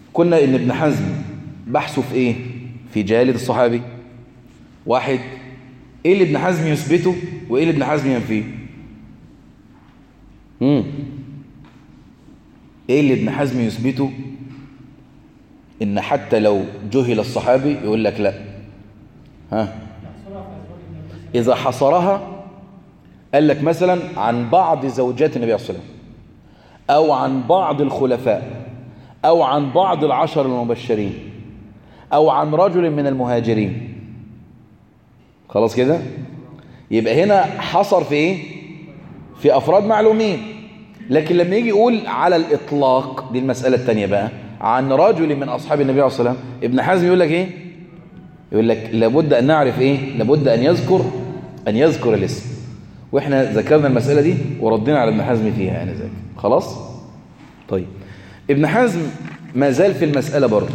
قلنا ان ابن حزم بحثه في ايه في جهالة الصحابي واحد ايه اللي ابن حزم يثبته وايه اللي ابن حزم ينفيه امم ايه اللي ابن حزم يثبته ان حتى لو جهل الصحابي يقول لك لا ها اذا حصرها قال لك مثلا عن بعض زوجات النبي صلى الله عليه وسلم او عن بعض الخلفاء او عن بعض العشر المبشرين او عن رجل من المهاجرين خلاص كده يبقى هنا حصر في ايه في افراد معلومين لكن لما يجي يقول على الاطلاق دي المسألة التانية بقى عن رجل من اصحاب النبي عليه الصلاة والسلام ابن حزم يقول لك ايه يقول لك لابد ان نعرف ايه لابد ان يذكر ان يذكر الاسم واحنا ذكرنا المسألة دي وردينا على ابن حزم فيها يعني ذاك خلاص طيب ابن حزم ما زال في المسألة برضه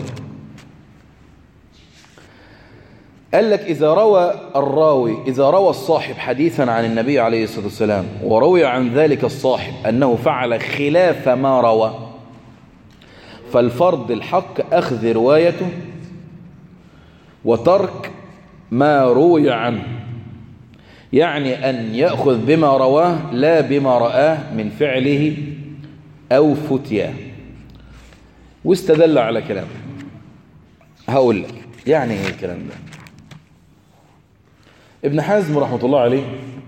قال لك إذا روى الراوي إذا روى الصاحب حديثا عن النبي عليه الصلاة والسلام وروي عن ذلك الصاحب أنه فعل خلاف ما روى فالفرض الحق أخذ روايته وترك ما روي عنه يعني أن يأخذ بما رواه لا بما رآه من فعله أو فتياه واستدل على كلامه هقول لك يعني ايه الكلام ده ابن حزم رحمة الله عليه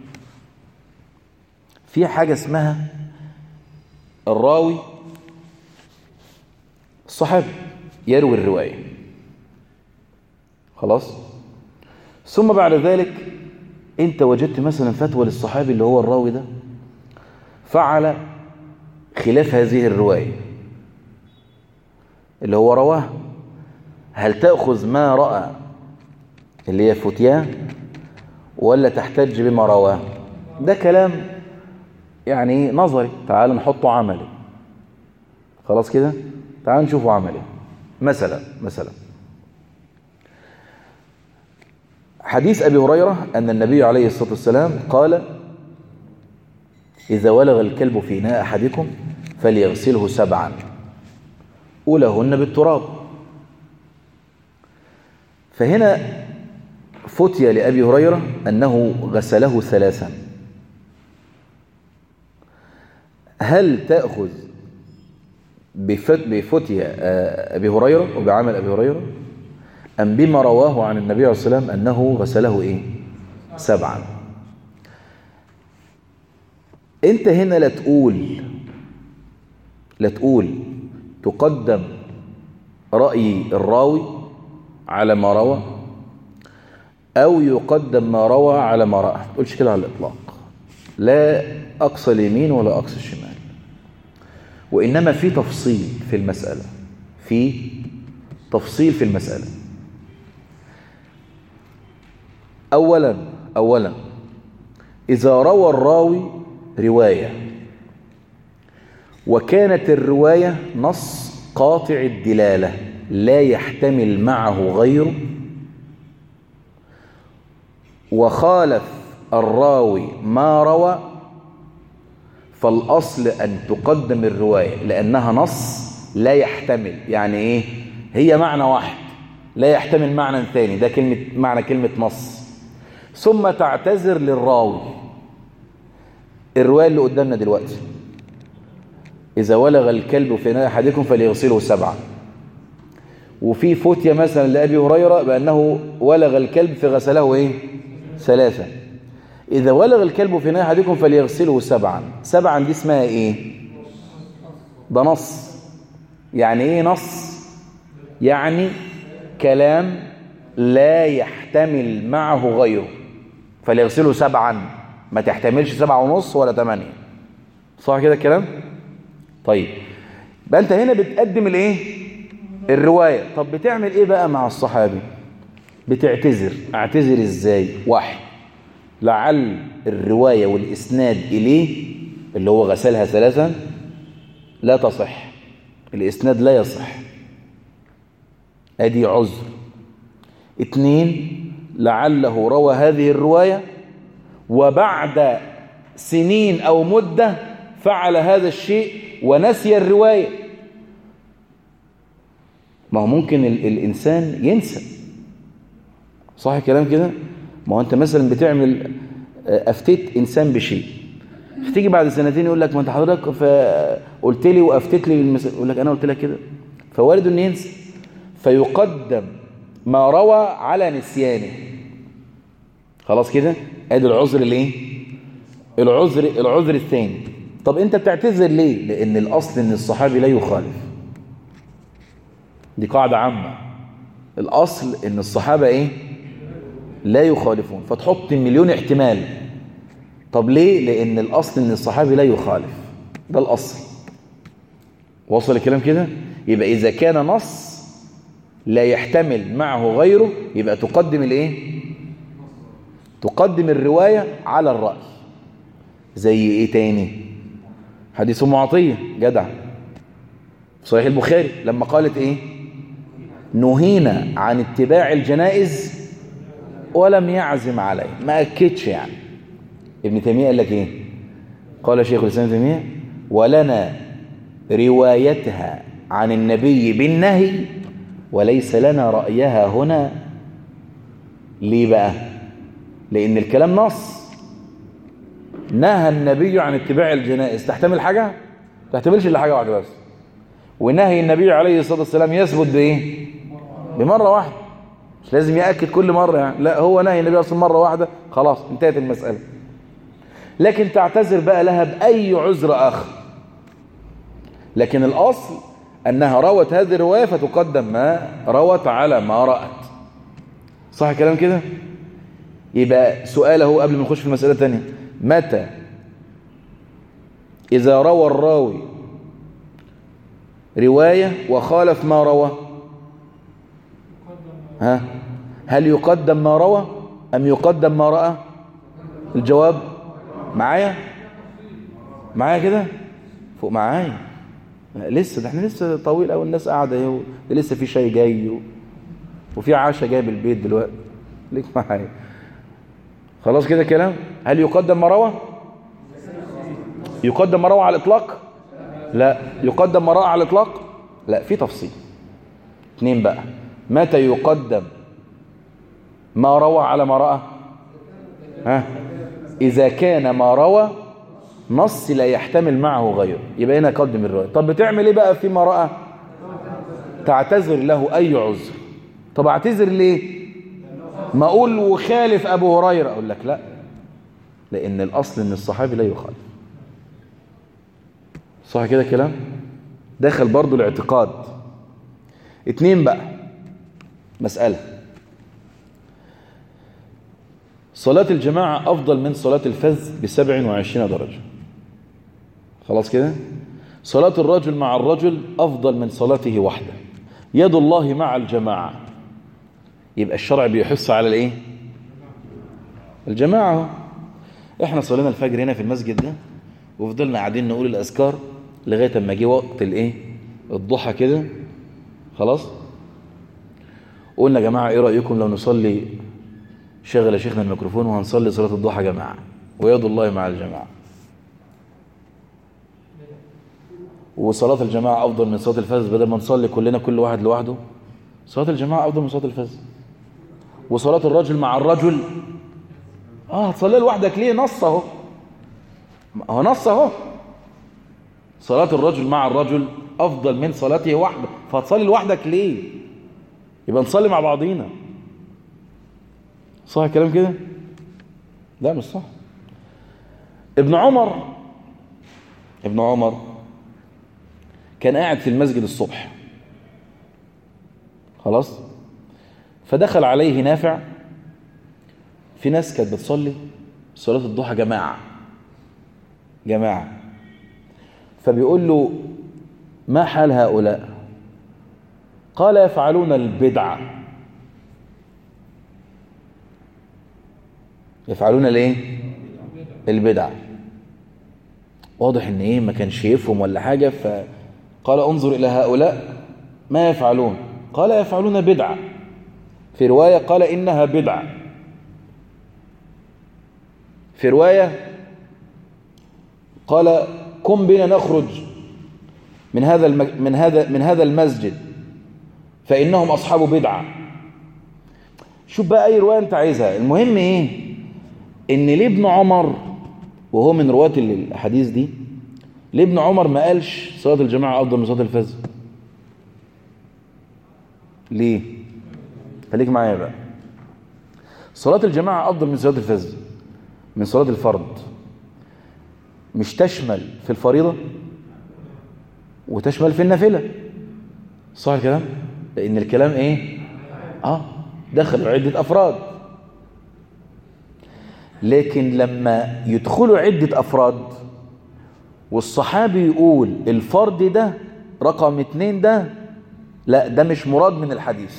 في حاجة اسمها الراوي الصحابي يروي الرواية خلاص ثم بعد ذلك انت وجدت مثلا فتوى للصحابي اللي هو الراوي ده فعل خلاف هذه الرواية اللي هو رواه هل تأخذ ما رأى اللي هي فتياه ولا تحتج بما رواه ده كلام يعني نظري تعال نحطه عملي خلاص كده تعال نشوفه عملي مثلا مثلا حديث أبي هريرة أن النبي عليه الصلاة والسلام قال إذا ولغ الكلب في إناء أحدكم فليغسله سبعا أولهن بالتراب فهنا فتي لأبي هريرة أنه غسله ثلاثا هل تأخذ بفتي أبي هريرة وبعمل أبي هريرة أم بما رواه عن النبي عليه الصلاة والسلام أنه غسله إيه سبعا أنت هنا لا تقول لا تقول تقدم رأي الراوي على ما روى أو يقدم ما روى على ما رأى تقولش كده على الإطلاق لا أقصى اليمين ولا أقصى الشمال وإنما في تفصيل في المسألة في تفصيل في المسألة أولا أولا إذا روى الراوي رواية وكانت الرواية نص قاطع الدلالة لا يحتمل معه غيره وخالف الراوي ما روى فالأصل أن تقدم الرواية لأنها نص لا يحتمل يعني إيه هي معنى واحد لا يحتمل معنى ثاني ده كلمة معنى كلمة نص ثم تعتذر للراوي الرواية اللي قدامنا دلوقتي إذا ولغ الكلب في إناء أحدكم فليغسله سبعا وفي فتية مثلا لأبي هريرة بأنه ولغ الكلب فغسله إيه ثلاثة إذا ولغ الكلب في إناء أحدكم فليغسله سبعا سبعا دي اسمها إيه ده نص يعني إيه نص يعني كلام لا يحتمل معه غيره فليغسله سبعا ما تحتملش سبعة ونص ولا ثمانية صح كده الكلام طيب بقى انت هنا بتقدم الايه الرواية طب بتعمل ايه بقى مع الصحابي بتعتذر اعتذر ازاي واحد لعل الرواية والاسناد اليه اللي هو غسلها ثلاثا لا تصح الاسناد لا يصح ادي عذر اتنين لعله روى هذه الرواية وبعد سنين او مدة فعل هذا الشيء ونسي الرواية ما هو ممكن ال الإنسان ينسى صح الكلام كده ما هو أنت مثلا بتعمل أفتيت إنسان بشيء فتيجي بعد سنتين يقول لك ما أنت حضرتك قلت لي وأفتيت لي المس... يقول لك أنا قلت لك كده فوارد إنه ينسى فيقدم ما روى على نسيانه خلاص كده ادي العذر الايه العذر العذر الثاني طب انت بتعتذر ليه لان الاصل ان الصحابي لا يخالف دي قاعده عامه الاصل ان الصحابه ايه لا يخالفون فتحط مليون احتمال طب ليه لان الاصل ان الصحابي لا يخالف ده الاصل وصل الكلام كده يبقى اذا كان نص لا يحتمل معه غيره يبقى تقدم الايه تقدم الرواية على الرأي زي ايه تاني حديث ام عطية جدع صحيح البخاري لما قالت ايه نهينا عن اتباع الجنائز ولم يعزم عليه ما اكدش يعني ابن تيمية قال لك ايه قال شيخ الاسلام تيمية ولنا روايتها عن النبي بالنهي وليس لنا رأيها هنا ليه بقى لأن الكلام نص نهى النبي عن اتباع الجنائز تحتمل حاجة تحتملش إلا حاجة واحدة بس ونهي النبي عليه الصلاة والسلام يثبت بإيه بمرة واحدة مش لازم يأكد كل مرة يعني لا هو نهي النبي أصلا مرة واحدة خلاص انتهت المسألة لكن تعتذر بقى لها بأي عذر آخر لكن الأصل أنها روت هذه الرواية فتقدم ما روت على ما رأت صح الكلام كده يبقى سؤاله قبل ما نخش في المسألة الثانية متى إذا روى الراوي رواية وخالف ما روى ها هل يقدم ما روى أم يقدم ما رأى الجواب معايا معايا كده فوق معايا لسه ده احنا لسه طويل قوي الناس قاعده اهي لسه في شاي جاي و... وفي عشاء جاي بالبيت دلوقتي ليك معايا خلاص كده كلام هل يقدم ما روى يقدم ما روى على الاطلاق لا يقدم ما رأى على الاطلاق لا في تفصيل اثنين بقى متى يقدم ما روى على ما رأى ها إذا كان ما روى نص لا يحتمل معه غيره يبقى هنا قدم الرواية طب بتعمل ايه بقى فيما رأى تعتذر له أي عذر طب اعتذر ليه ما أقول وخالف أبو هريرة أقول لك لا لأن الأصل أن الصحابي لا يخالف صح كده كلام دخل برضو الاعتقاد اتنين بقى مسألة صلاة الجماعة أفضل من صلاة الفذ بسبع وعشرين درجة خلاص كده صلاة الرجل مع الرجل أفضل من صلاته وحده يد الله مع الجماعة يبقى الشرع بيحث على الايه الجماعة احنا صلينا الفجر هنا في المسجد ده وفضلنا قاعدين نقول الأذكار لغاية ما جه وقت الايه الضحى كده خلاص قلنا يا جماعة ايه رأيكم لو نصلي شغل يا شيخنا الميكروفون وهنصلي صلاة الضحى جماعة ويد الله مع الجماعة وصلاة الجماعة أفضل من صلاة الفجر بدل ما نصلي كلنا كل واحد لوحده صلاة الجماعة أفضل من صلاة الفجر وصلاة الرجل مع الرجل اه هتصلي لوحدك ليه نص اهو هو نص اهو صلاة الرجل مع الرجل أفضل من صلاته وحده فهتصلي لوحدك ليه يبقى نصلي مع بعضينا صح الكلام كده لا مش صح ابن عمر ابن عمر كان قاعد في المسجد الصبح خلاص فدخل عليه نافع في ناس كانت بتصلي صلاة الضحى جماعة جماعة فبيقول له ما حال هؤلاء قال يفعلون البدعة يفعلون الايه البدعة واضح ان ايه ما كانش يفهم ولا حاجة فقال انظر الى هؤلاء ما يفعلون قال يفعلون بدعة في رواية قال انها بدعة في رواية قال قم بنا نخرج من هذا من هذا من هذا المسجد فإنهم أصحاب بدعة شوف بقى أي رواية أنت عايزها المهم إيه إن لابن عمر وهو من رواة الحديث دي لابن عمر ما قالش صلاة الجماعة أفضل من صلاة الفجر ليه خليك معايا بقى صلاة الجماعة أفضل من صلاة الفجر من صلاة الفرض مش تشمل في الفريضة وتشمل في النافلة صح الكلام لأن الكلام إيه آه دخل عدة أفراد لكن لما يدخلوا عدة أفراد والصحابي يقول الفرد ده رقم اتنين ده لا ده مش مراد من الحديث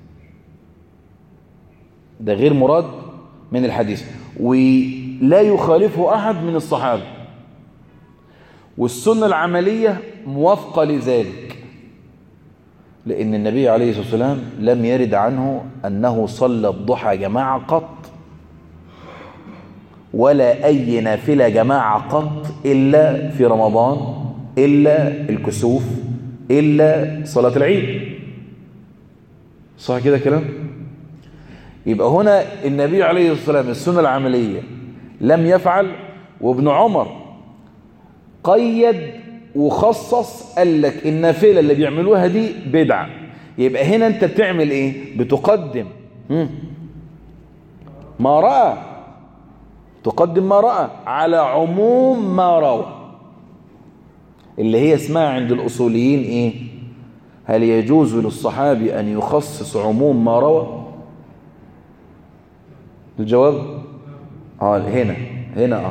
ده غير مراد من الحديث ولا يخالفه أحد من الصحابة والسنة العملية موافقة لذلك لأن النبي عليه الصلاة والسلام لم يرد عنه أنه صلى الضحى جماعة قط ولا أي نافلة جماعة قط إلا في رمضان إلا الكسوف إلا صلاة العيد صح كده كلام يبقى هنا النبي عليه الصلاة والسلام السنة العملية لم يفعل وابن عمر قيد وخصص قال لك النافلة اللي بيعملوها دي بدعة يبقى هنا انت بتعمل ايه بتقدم ما رأى تقدم ما رأى على عموم ما روى اللي هي اسمها عند الأصوليين ايه هل يجوز للصحابي أن يخصص عموم ما روى الجواب اه هنا هنا اه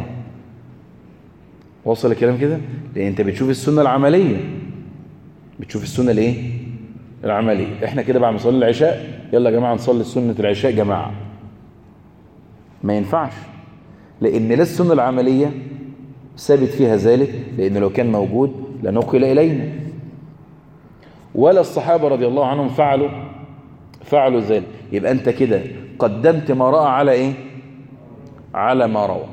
وصل الكلام كده لان انت بتشوف السنه العمليه بتشوف السنه الايه العمليه احنا كده بعد ما نصلي العشاء يلا يا جماعه نصلي سنه العشاء جماعه ما ينفعش لان لا السنه العمليه ثابت فيها ذلك لان لو كان موجود لنقل الينا ولا الصحابه رضي الله عنهم فعلوا فعلوا ذلك يبقى انت كده قدمت ما راى على ايه على ما روى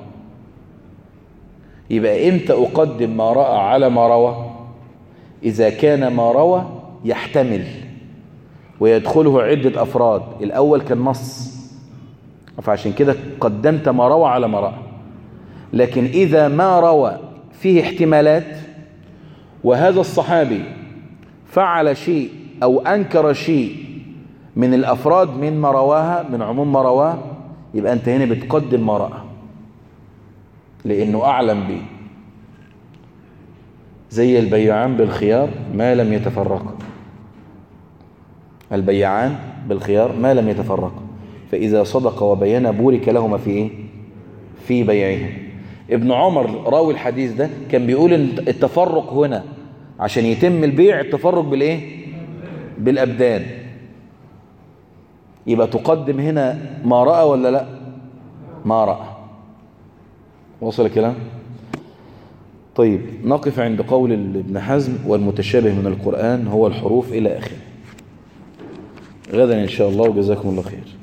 يبقى امتى اقدم ما راى على ما روى اذا كان ما روى يحتمل ويدخله عده افراد الاول كان نص فعشان كده قدمت ما روى على ما راى لكن اذا ما روى فيه احتمالات وهذا الصحابي فعل شيء او انكر شيء من الافراد من ما رواها من عموم ما رواه يبقى انت هنا بتقدم ما راى لانه اعلم به زي البيعان بالخيار ما لم يتفرقا البيعان بالخيار ما لم يتفرقا فاذا صدق وبين بورك لهما في ايه في بيعهم ابن عمر راوي الحديث ده كان بيقول التفرق هنا عشان يتم البيع التفرق بالايه بالابدان يبقى تقدم هنا ما رأى ولا لا ما رأى وصل الكلام طيب نقف عند قول ابن حزم والمتشابه من القرآن هو الحروف إلى آخره غدا إن شاء الله وجزاكم الله خير